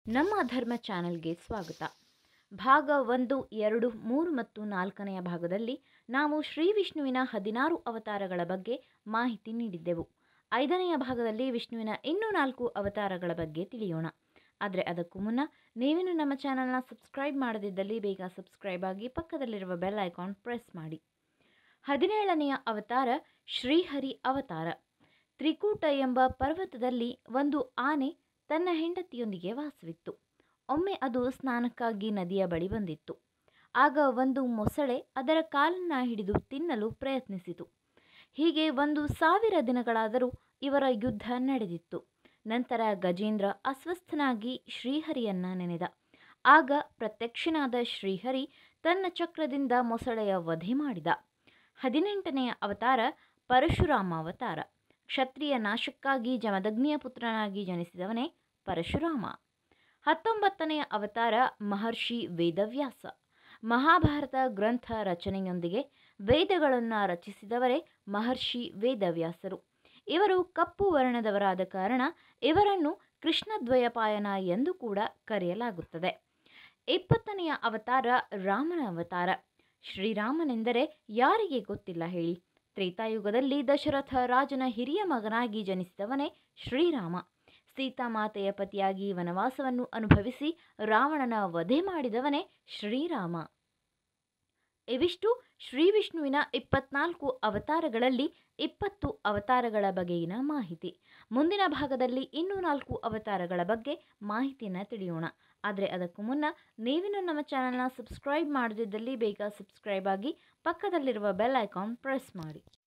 ನಮ್ಮ ಧರ್ಮ ಚಾನೆಲ್ಗೆ ಸ್ವಾಗತ ಭಾಗ ಒಂದು ಎರಡು ಮೂರು ಮತ್ತು ನಾಲ್ಕನೆಯ ಭಾಗದಲ್ಲಿ ನಾವು ಶ್ರೀ ವಿಷ್ಣುವಿನ ಹದಿನಾರು ಅವತಾರಗಳ ಬಗ್ಗೆ ಮಾಹಿತಿ ನೀಡಿದ್ದೆವು ಐದನೆಯ ಭಾಗದಲ್ಲಿ ವಿಷ್ಣುವಿನ ಇನ್ನೂ ನಾಲ್ಕು ಅವತಾರಗಳ ಬಗ್ಗೆ ತಿಳಿಯೋಣ ಆದರೆ ಅದಕ್ಕೂ ಮುನ್ನ ನೀವಿನ್ನು ನಮ್ಮ ಚಾನಲ್ನ ಸಬ್ಸ್ಕ್ರೈಬ್ ಮಾಡದಿದ್ದಲ್ಲಿ ಬೇಗ ಸಬ್ಸ್ಕ್ರೈಬ್ ಆಗಿ ಪಕ್ಕದಲ್ಲಿರುವ ಬೆಲ್ ಐಕಾನ್ ಪ್ರೆಸ್ ಮಾಡಿ ಹದಿನೇಳನೆಯ ಅವತಾರ ಶ್ರೀಹರಿ ಅವತಾರ ತ್ರಿಕೂಟ ಎಂಬ ಪರ್ವತದಲ್ಲಿ ಒಂದು ಆನೆ ತನ್ನ ಹೆಂಡತಿಯೊಂದಿಗೆ ವಾಸವಿತ್ತು ಒಮ್ಮೆ ಅದು ಸ್ನಾನಕ್ಕಾಗಿ ನದಿಯ ಬಳಿ ಬಂದಿತ್ತು ಆಗ ಒಂದು ಮೊಸಳೆ ಅದರ ಕಾಲನ್ನು ಹಿಡಿದು ತಿನ್ನಲು ಪ್ರಯತ್ನಿಸಿತು ಹೀಗೆ ಒಂದು ಸಾವಿರ ದಿನಗಳಾದರೂ ಇವರ ಯುದ್ಧ ನಡೆದಿತ್ತು ನಂತರ ಗಜೇಂದ್ರ ಅಸ್ವಸ್ಥನಾಗಿ ಶ್ರೀಹರಿಯನ್ನ ನೆನೆದ ಆಗ ಪ್ರತ್ಯಕ್ಷನಾದ ಶ್ರೀಹರಿ ತನ್ನ ಚಕ್ರದಿಂದ ಮೊಸಳೆಯ ವಧೆ ಮಾಡಿದ ಹದಿನೆಂಟನೆಯ ಅವತಾರ ಪರಶುರಾಮ ಅವತಾರ ಕ್ಷತ್ರಿಯ ನಾಶಕ್ಕಾಗಿ ಜಮದಗ್ನಿಯ ಪುತ್ರನಾಗಿ ಜನಿಸಿದವನೇ ಪರಶುರಾಮ ಹತ್ತೊಂಬತ್ತನೆಯ ಅವತಾರ ಮಹರ್ಷಿ ವೇದವ್ಯಾಸ ಮಹಾಭಾರತ ಗ್ರಂಥ ರಚನೆಯೊಂದಿಗೆ ವೇದಗಳನ್ನು ರಚಿಸಿದವರೇ ಮಹರ್ಷಿ ವೇದವ್ಯಾಸರು ಇವರು ಕಪ್ಪು ವರ್ಣದವರಾದ ಕಾರಣ ಇವರನ್ನು ಕೃಷ್ಣದ್ವಯಪಾಯನ ಎಂದು ಕೂಡ ಕರೆಯಲಾಗುತ್ತದೆ ಇಪ್ಪತ್ತನೆಯ ಅವತಾರ ರಾಮನ ಅವತಾರ ಶ್ರೀರಾಮನೆಂದರೆ ಯಾರಿಗೆ ಗೊತ್ತಿಲ್ಲ ಹೇಳಿ ತ್ರೇತಾಯುಗದಲ್ಲಿ ದಶರಥ ರಾಜನ ಹಿರಿಯ ಮಗನಾಗಿ ಜನಿಸಿದವನೇ ಶ್ರೀರಾಮ ಸೀತಾಮಾತೆಯ ಪತಿಯಾಗಿ ವನವಾಸವನ್ನು ಅನುಭವಿಸಿ ರಾವಣನ ವಧೆ ಮಾಡಿದವನೇ ಶ್ರೀರಾಮ ಇವಿಷ್ಟು ಶ್ರೀ ವಿಷ್ಣುವಿನ ಇಪ್ಪತ್ನಾಲ್ಕು ಅವತಾರಗಳಲ್ಲಿ ಇಪ್ಪತ್ತು ಅವತಾರಗಳ ಬಗೆಗಿನ ಮಾಹಿತಿ ಮುಂದಿನ ಭಾಗದಲ್ಲಿ ಇನ್ನೂ ನಾಲ್ಕು ಅವತಾರಗಳ ಬಗ್ಗೆ ಮಾಹಿತಿಯನ್ನು ತಿಳಿಯೋಣ ಆದರೆ ಅದಕ್ಕೂ ಮುನ್ನ ನೀವಿನ್ನು ನಮ್ಮ ಚಾನಲ್ನ ಸಬ್ಸ್ಕ್ರೈಬ್ ಮಾಡದಿದ್ದಲ್ಲಿ ಬೇಗ ಸಬ್ಸ್ಕ್ರೈಬ್ ಆಗಿ ಪಕ್ಕದಲ್ಲಿರುವ ಬೆಲ್ ಐಕಾನ್ ಪ್ರೆಸ್ ಮಾಡಿ